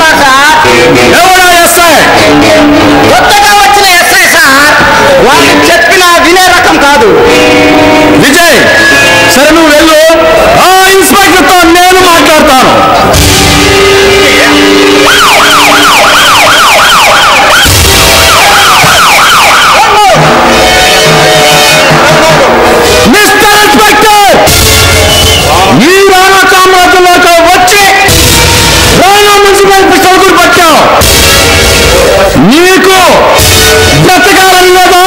ఉన్నారు సార్ ఎవడా ఎస్ఐ కొత్తగా వచ్చిన ఎస్ఐ సార్ వాళ్ళు చెప్పిన వినే రకం కాదు విజయ్ సరే నువ్వు వెళ్ళు ఆ ఇన్స్పెక్టర్తో నేను మాట్లాడతాను మిస్టర్ ఇన్స్పెక్టర్ ఈ రాణా సామ్రాజ్యంలోకి వచ్చి రాణా మున్సిపల్ పిస్తలు పట్టావు నీకు బ్రతకాలని లేదా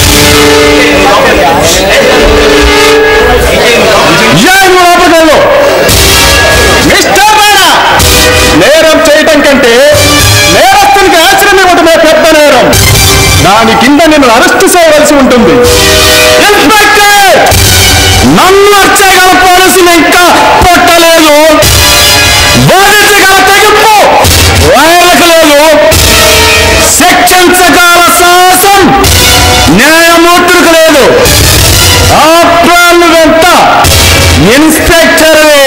ఏం లోపగలవు మిస్టర్ రాణా నేరం చేయటం కంటే నేరస్తునికి ఆశ్రయం ఇవ్వటమే పెద్ద నేరం దాని కింద నిన్ను అరెస్ట్ చేయవలసి ఉంటుంది ఇన్స్పెక్టర్ నన్ను వచ్చేగల పోలీసులు ఇంకా పట్టలేదు బాధించగల తెగింపు వాళ్ళకు లేదు శిక్షించగల సాహసం న్యాయమూర్తులకు లేదు ఆప్రాళ్ళు వెంట ఇన్స్పెక్టర్వే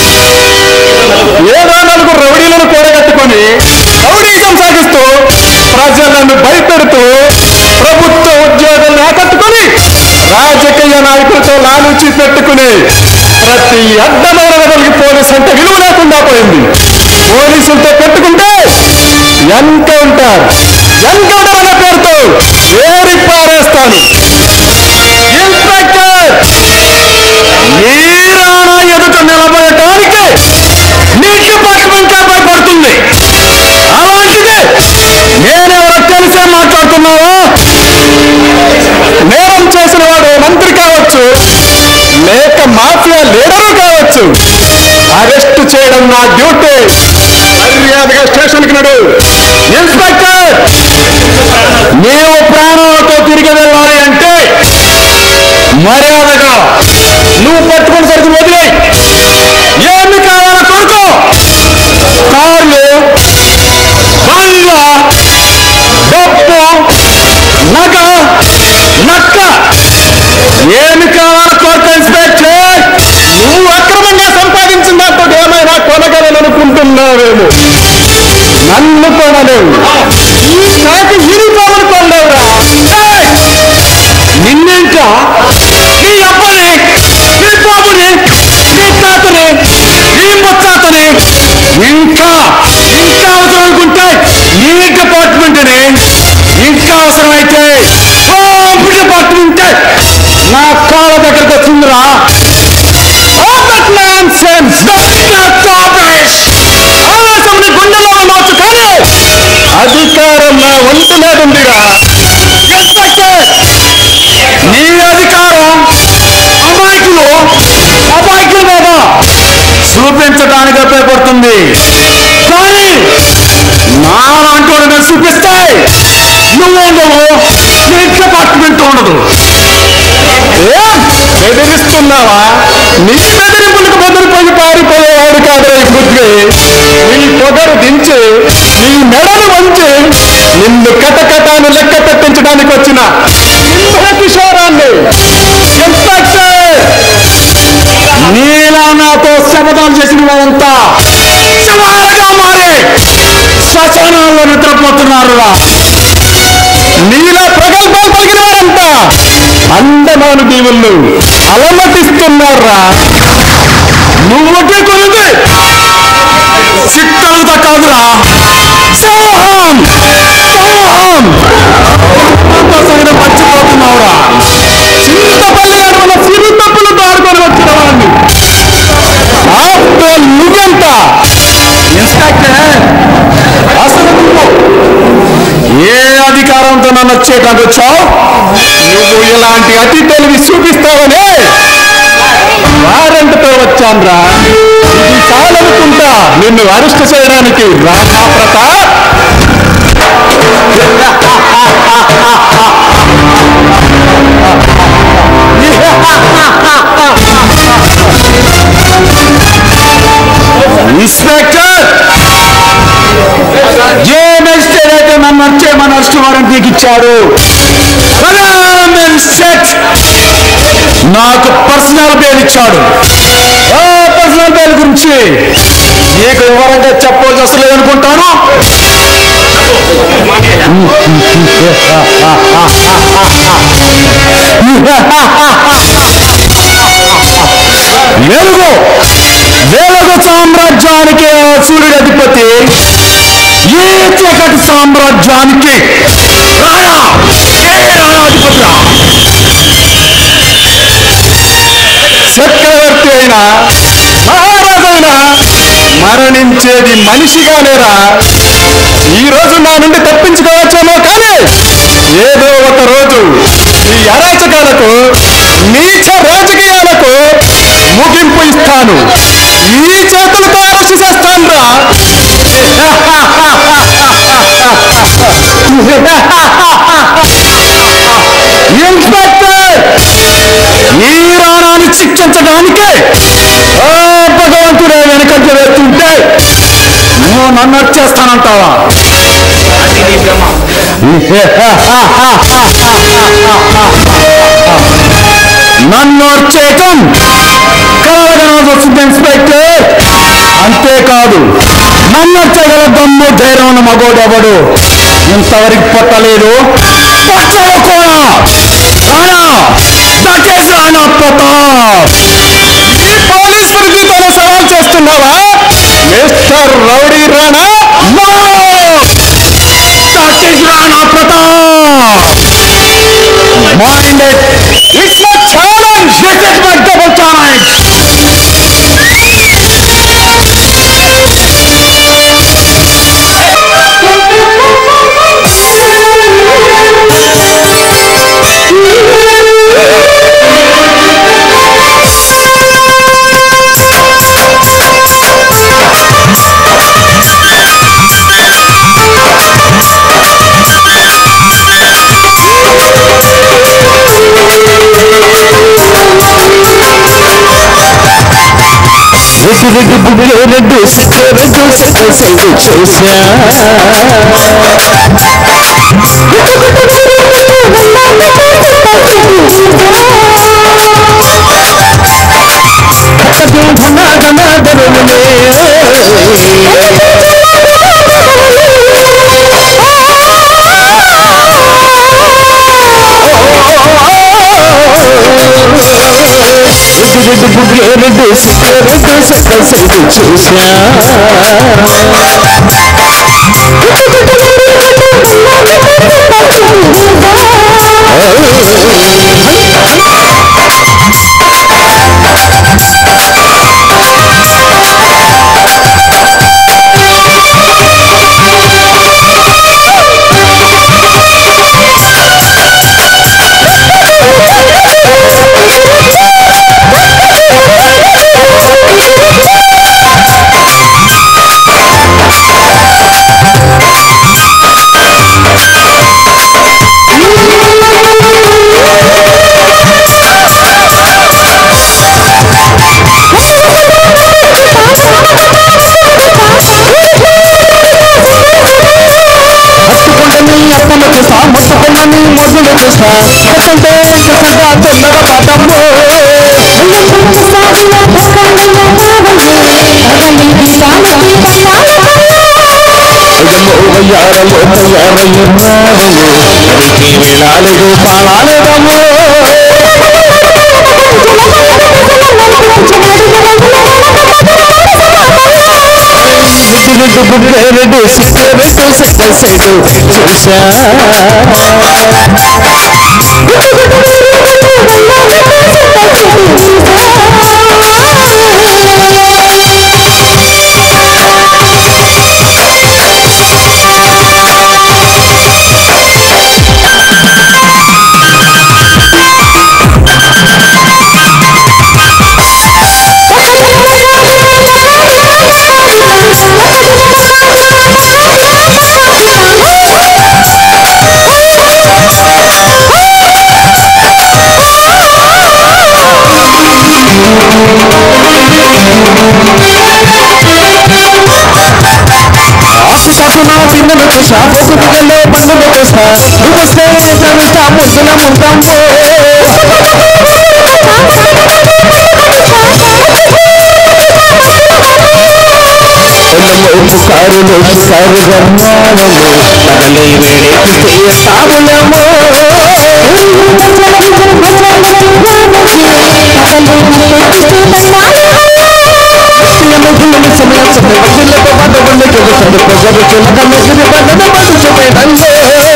ఏదో నలుగురు రౌడీలను కూడగట్టుకొని రౌడీజం సాగిస్తూ ప్రజలను భయపెడుతూ ప్రభుత్వ ఉద్యోగాలను ఆకట్టుకొని రాజకీయ నాయకులతో లాలూచి పెట్టుకుని ప్రతి అడ్డమైన వెదలికి పోలీసు అంటే విలువ లేకుండా పోయింది పోలీసులతో పెట్టుకుంటే ఎన్కౌంటర్ ఎన్కౌంటర్ అనే పేరుతో ఏరి పారేస్తాను ఇన్స్పెక్టర్ మీరానా ఎదుట నిలబడటానికి నీ డిపార్ట్మెంట్ భయపడుతుంది అలాంటిది నేనెవరో తెలిసే మాట్లాడుతున్నావా నేరం చేసిన వాడు మంత్రి కావచ్చు లేక మాఫియా లీడరు కావచ్చు అరెస్ట్ చేయడం నా డ్యూటీ మర్యాదగా స్టేషన్కి నడు ఇన్స్పెక్టర్ నీవు ప్రాణాలతో తిరిగి వెళ్ళాలి అంటే మర్యాదగా నువ్వు పట్టుకుని సరికి వదిలే ఏమి కావాలో కొడుకో కార్లు బంగ్లా డబ్బు నగ నక్క ఏమి కావాలో కోరుకో ఇన్స్పెక్టర్ నువ్వు అక్రమంగా సంపాదించిన దాంతో ఏమైనా కొనగలనుకుంటున్నావేమో నన్ను కొనలేవు ఈ నాకు యూనిఫామ్ కొనలేవురా ఏయ్! నిన్నింకా నీ అబ్బని నీ బాబుని నీ తాతని నీ ముత్తాతని ఇంకా ఇంకా అవసరం అనుకుంటే ఈ డిపార్ట్మెంట్ని ఇంకా అవసరమైతే హోమ్ డిపార్ట్మెంట్ నా కాళ్ళ దగ్గరకు వచ్చిందిరా నాన్సెన్స్ ఆవేశం నీ గుండెలో ఉండవచ్చు కానీ అధికారం నా వంతు లేదుందిరా ఇన్స్పెక్టర్ నీ అధికారం అమాయకులు అమాయకుల మీద చూపించడానికి ఉపయోగపడుతుంది కానీ నాలాంటి వాడి మీద చూపిస్తే నువ్వు ఉండవు నీ డిపార్ట్మెంట్ ఉండదు ఏం బెదిరిస్తున్నావా నీ బెదిరింపులకు బెదిరిపోయి పారిపోయేవాడు కాదు ఈ పృథ్వీ నీ పొగరు దించి నీ మెడలు వంచి నిన్ను కటకటాన్ని లెక్క పెట్టించడానికి వచ్చిన సింహ కిషోరాన్ని ఇన్స్పెక్టర్ నీలా నాతో శపథాలు చేసిన వారంతా శవాలుగా మారి శ్మశానాల్లో నిద్రపోతున్నారురా నీలా ప్రగల్భాలు పలికిన వారంతా అందమాను దీవుళ్ళు అలమటిస్తున్నారా నువ్వుకే కొనుంది సిక్కలుగా కాదురా సింహం సింహం సంగతి మర్చిపోతున్నావురా చింతపల్లి అడవుల సిరు తప్పులు దాడుకొని వచ్చిన వాడిని ఆఫ్టర్ నువ్వెంత ఇన్స్పెక్టర్ అసలు నువ్వు ఏ అధికారంతో నన్ను వచ్చేటానికి వచ్చావు నువ్వు ఇలాంటి అతి తెలివి చూపిస్తావనే వారెంట్తో వచ్చాన్రా ఇది చాలనుకుంటా నిన్ను అరెస్ట్ చేయడానికి రాణా ప్రతాప్ ఇన్స్పెక్టర్ ఏ మెజిస్ట్రేట్ అయితే నన్ను వచ్చేయమని అరెస్ట్ వారెంట్ నీకు ఇచ్చాడు సెట్ నాకు పర్సనల్ బెయిల్ ఇచ్చాడు ఆ పర్సనల్ బెయిల్ గురించి నీకు వివరంగా చెప్పవలసి అసలు లేదనుకుంటాను వెలుగు వెలుగు సామ్రాజ్యానికి ఆ సూర్యుడు అధిపతి ఈ చీకటి సామ్రాజ్యానికి రాయా ఏ రాయాధిపతిరా చక్రవర్తి అయినా మహారాజైనా మరణించేది మనిషిగానేరా ఈ రోజు నా నుండి తప్పించుకోవచ్చేమో కానీ ఏదో ఒక రోజు ఈ అరాచకాలకు నీచ రాజకీయాలకు ముగింపు ఇస్తాను ఈ చేతులతో అరెస్ట్ చేస్తాను రా ఇన్స్పెక్టర్ ఈ రాణాన్ని శిక్షించడానికే ఆ భగవంతుడే వెనకంట వేస్తుంటే నువ్వు నన్ను వచ్చేస్తానంటావా అది నీ భ్రమ నన్ను వచ్చేయటం కలగన వస్తుంది ఇన్స్పెక్టర్ అంతేకాదు నన్ను వచ్చేగల దమ్ము ధైర్యం ఉన్న మగోడెవడు ఇంతవరకు పొట్టలేదు పట్టవు కూడా రాణా దట్ ఈస్ రాణా ప్రతాప్ ఈ పోలీస్ వృత్తితోనే సవాల్ చేస్తున్నావా mister rowdy Rana no that is Rana Pratap Mind it. It's my challenge. This is my double challenge. ఎదురుగు బుగ్గేరడు సిగ్గరడు సైడు చూసా ఎదురుగు బుగ్గేరడు సిగ్గరడు సైడు చూసా హత్తుకుంటని అప్పలకు సా ముట్టుకున్నని మొదలకు సా హత్తుంటే కసగా తొందర పదమ్మో అయ్యమ్మో వయ్యారమ్మో వయ్యారయ్యన్నారమ్మో ఎవరికి వేళాలుగు పాలాలేదమ్మో రెడ్డి బుగ్గరెడ్డి సిగ్గరెడ్డి సెక్క సైడు చూసా ఆకు చాటున పిన్నలు చూసా పొగు దిగలో పన్నులు చూసా నువ్వు వస్తే కనుక ముద్దున ముంటాము పుకారులు సర్వమానము పగలై వేడెక్కితే సాగులము సమయం సమయం వదిలేక పదకొండు చెబుతాడు పొగరు చిలక మెసిరి పడద పడు చెప్పేదంలో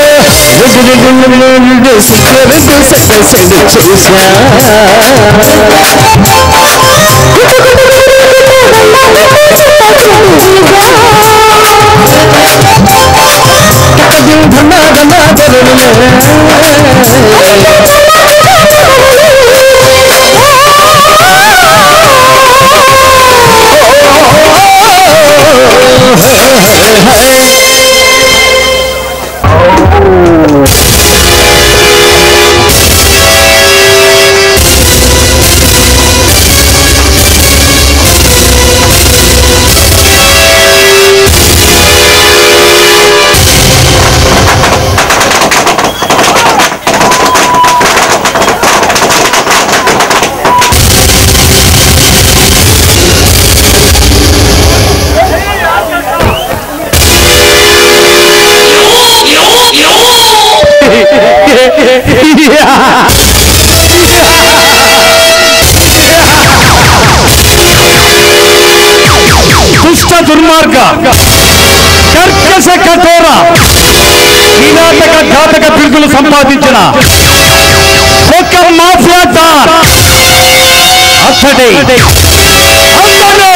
దుష్ట దుర్మార్గ కర్కశ కఠోర వినాటక ఘాతక బిరుదులు సంపాదించిన ఒక మాఫియా డాన్ అతడే అతడే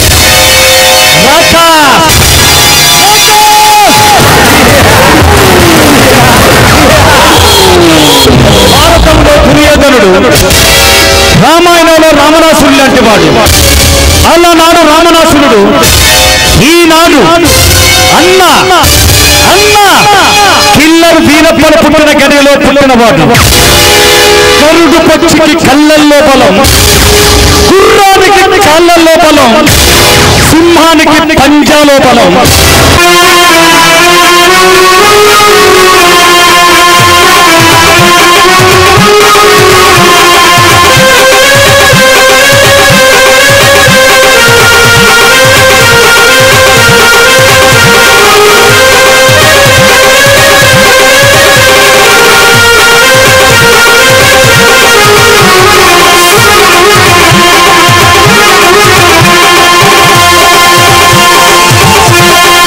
రాకాస్ భారతంలో దుర్యోధనుడు రామాయణంలో రామనాసురుడు లాంటి వాడు అలనాడు రామనాసురుడు ఈనాడు అన్న అన్న కిల్లర్ వీరప్పలు పుట్టిన గడిలో పుట్టినవాడు కరుడు పక్షికి కళ్ళల్లో బలం గుర్రానికి కాళ్ళల్లో బలం సింహానికి పంజాలో బలం Thank you.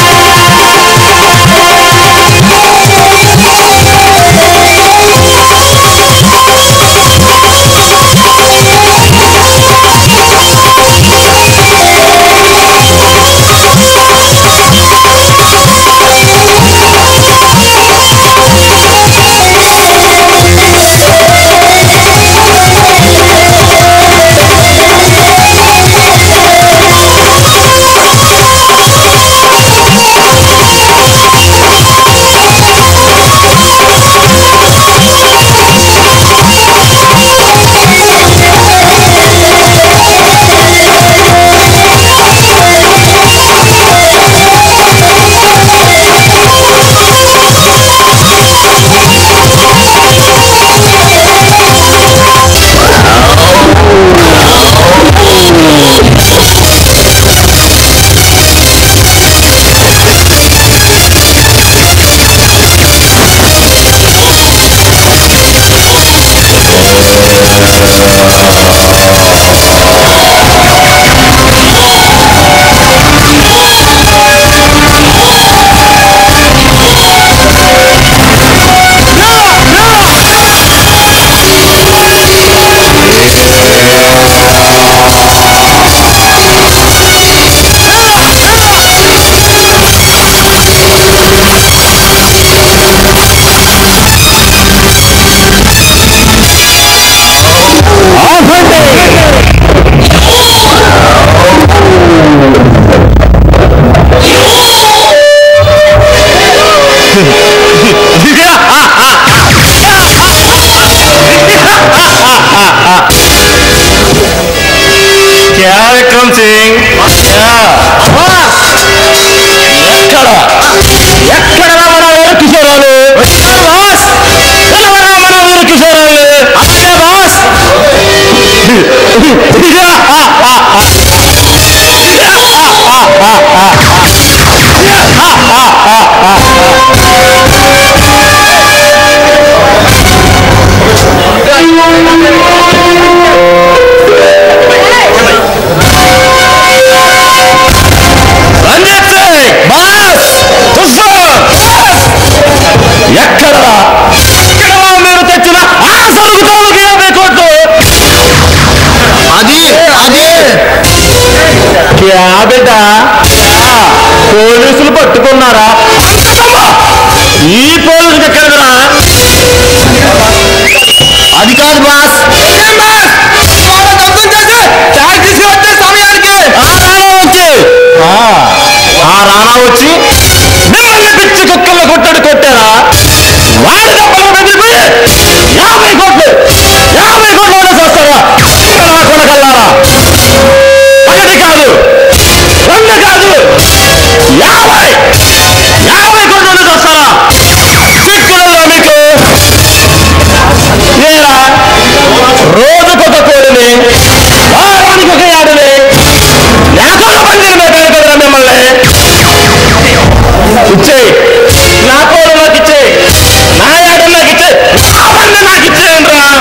పోలీసులు పట్టుకున్నారా ఈ పోలీసులు ఎక్కడరా అది కాదు బాస్ ఆ, ఆ రానా వచ్చి మిమ్మల్ని పిచ్చి కుక్కల్లో కొట్టడు కొట్టారా వాడి డబ్బులు పగిలిపోయి యాభై కోట్లు యాభై కోట్లు వస్తారా నా కొనగలరా ఒకటి కాదు రెండు కాదు యాభై యాభై కోట్లు వస్తారా సిక్కులలో మీకు ఏరా రోజుకొక కోడిని వారానికి ఒక యాడిని లేకుండా పందిరి పెట్టాను కదరా మిమ్మల్ని ఇచ్చేయి నా కోడి నాకు ఇచ్చేయి నా యాడ నాకు ఇచ్చేయి నా బండి నాకు ఇచ్చేయండి రా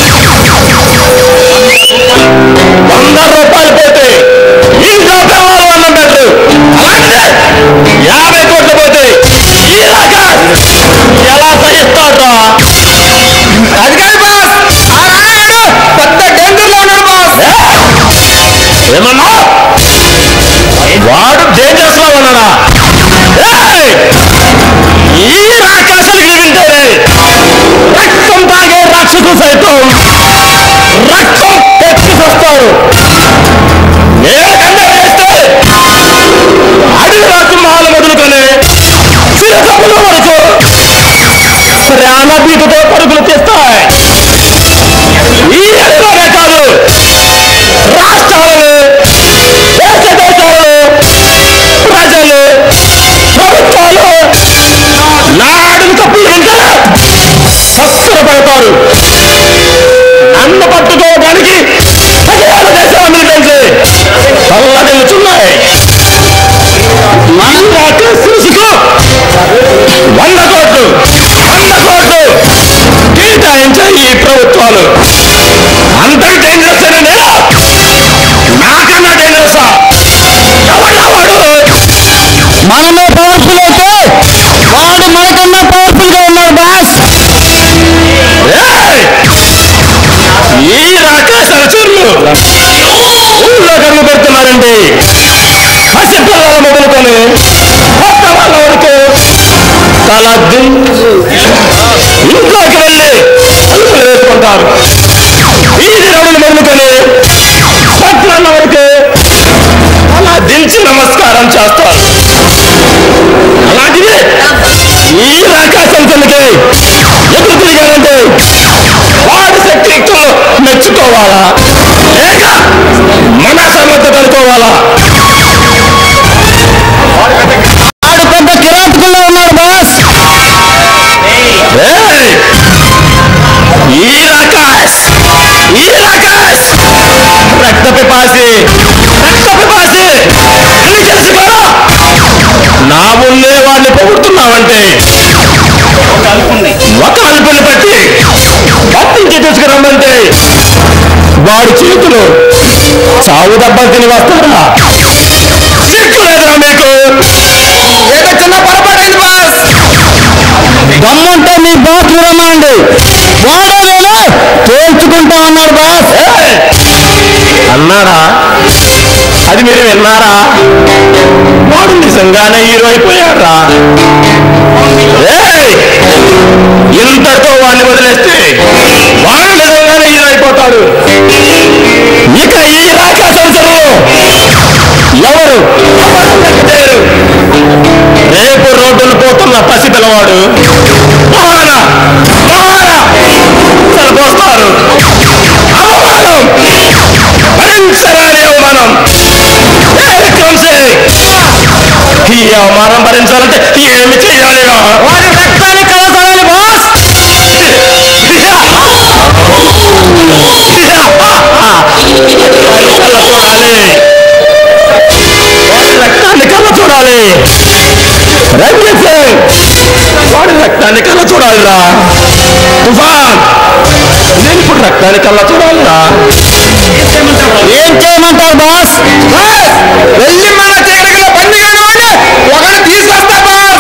వంద రూపాయలు పోతే ఇంట్లో పిల్లలు అన్నం పెట్టరు అలాంటిదే యాభై కోట్లు పోతే ఇలాగా ఎలా సహిస్తాడ్రా అది కాదు బాస్ ఆ రాయుడు పెద్ద డేంజర్లో ఉన్నాడు బాస్ ఏమన్నా వాడు డేంజరస్ లో ఉన్నాడా ఏయ్! ఈ రాక్షసులకి వింటేనే రక్తం తాగే రాక్షసులు సైతం రక్తం తెచ్చుకొస్తారు నేను కండ వేస్తే అడవి రాసింహాలు మొదలుకొని చిరకముల వరకు ప్రాణభీతితో పరుగులు తీస్తాయి ఈ అడవిలోనే కాదు రాష్ట్రాలను దేశ దేశాలను ప్రజలు ప్రభుత్వాలు నా అడుగు తప్పులు వింటే సత్సరపడతారు నన్ను పట్టుకోవడానికి పదివేల దేశాల మిలిటెంట్లు తల్ల నిలుచున్నాయి మన రాక్షసులకు వంద కోట్లు వంద కోట్లు కేటాయించే ఈ ప్రభుత్వాలు అంతటి డేంజరస్ అయిన నేను నాకన్నా డేంజరసా ఎవడా వాడు మనమే పవర్ఫుల్ అయితే వాడు మనకన్నా పవర్ఫుల్ గా ఉన్నాడు బాస్ ఏయ్! ఈ రాక్షస చెర్లు ఊళ్ళో కన్ను పెడుతున్నారండి పసి పిల్లల మొదలుకొని కొత్త వాళ్ళ వరకు తల దించు ఇంట్లోకి వెళ్ళి తలుపులు వేసుకుంటారు వీధి రౌడులు మొదలుకొని పట్టణాల వరకు అలా దించి నమస్కారం చేస్తారు అలాంటిది ఈ రాకాశంతలకి ఎదురు తిరిగానంటే వాడి శక్తితో మెచ్చుకోవాలా లేక మన సమర్థత అనుకోవాలా వాడు పెద్ద కిరాతకుల్లో ఉన్నాడు బాస్ ఏయ్! ఈ రాకాశ్ ఈ రాకాశ్ రక్త పిపాసి రక్త పిపాసి అన్ని తెలిసి కూడా నా ముందే వాడిని పొగుడుతున్నావంటే ఒక అల్పుని పట్టి పట్టించి తీసుకురమ్మంటే వాడి చేతులు చావు దెబ్బలు తిని వస్తారా సిగ్గు లేదురా మీకు ఏదో చిన్న పొరపాటైంది బాస్ దమ్ముంటే మీ బాస్ రమ్మండి వాడే వేళ తేల్చుకుంటా అన్నాడు బాస్ ఏయ్! అన్నారా అది మీరు విన్నారా వాడు నిజంగానే హీరో అయిపోయారా ఏయ్! ఇంతతో వాడిని వదిలేస్తే వాడు నిజంగానే హీరో అయిపోతాడు ఇక ఈ రాక్షసులు ఎవరు ఎవరు లెక్క చేయరు. రేపు రోడ్డులు పోతున్న పసి పిల్లవాడు మహారా మహారా చనిపోస్తారు అవమానం భరించరాని అవమానం ఏ విక్రమ్సే ఈ అవమానం భరించాలంటే ఏమి చేయాలిరా వాడి రక్తాన్ని కలపాలి బాస్ కళ్ళ చూడాలి వాడి రక్తాన్ని కళ్ళ చూడాలి రంజిత్ సింగ్ వాడి రక్తాన్ని కళ్ళ చూడాలిరా తుఫాన్ నేను ఇప్పుడు రక్తాన్ని కళ్ళ చూడాలిరా ఏం చేయమంటారు బాస్ వెళ్ళి మన చీకటిలో బండి వాడిని ఒకటి తీసుకొస్తా బాస్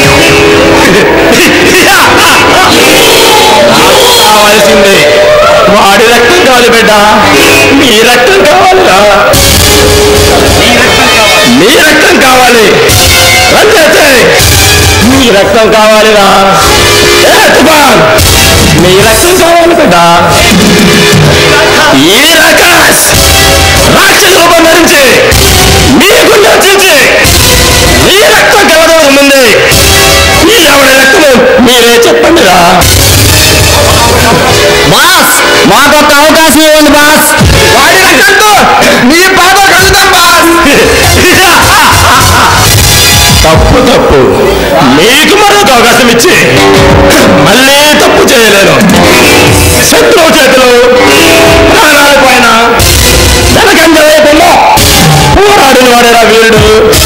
నాకు కావాల్సిందే వాడి రక్తం కావాలి బిడ్డ మీ రక్తం కావాలిరా మీ రక్తం కావాలి రంగతే నీ రక్తం కావాలిరా ఏ తుఫాన్ నీ రక్తం కావాలి బిడ్డ ఈ రాకాష్ రాక్షస రూపం ధరించి మీకు నచ్చించి నీ రక్తం కలవడం ముందే ఈ ఎవరి రక్తము మీరే చెప్పండిరా బాస్ మాకు ఒక అవకాశం ఇవ్వండి బాస్ వాడి రక్తంతో మీ పాప కలుగుతాం బాస్ తప్పు తప్పు మీకు మరొక అవకాశం ఇచ్చి మళ్ళీ తప్పు చేయలేను శత్రువు చేతిలో ప్రాణాల పైన వెనకంజ లేకుండా పోరాడిన వాడేరా వీరుడు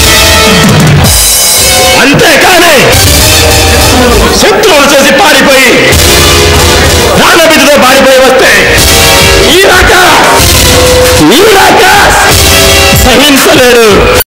అంతేకాని శత్రువులు చేసి పారిపోయి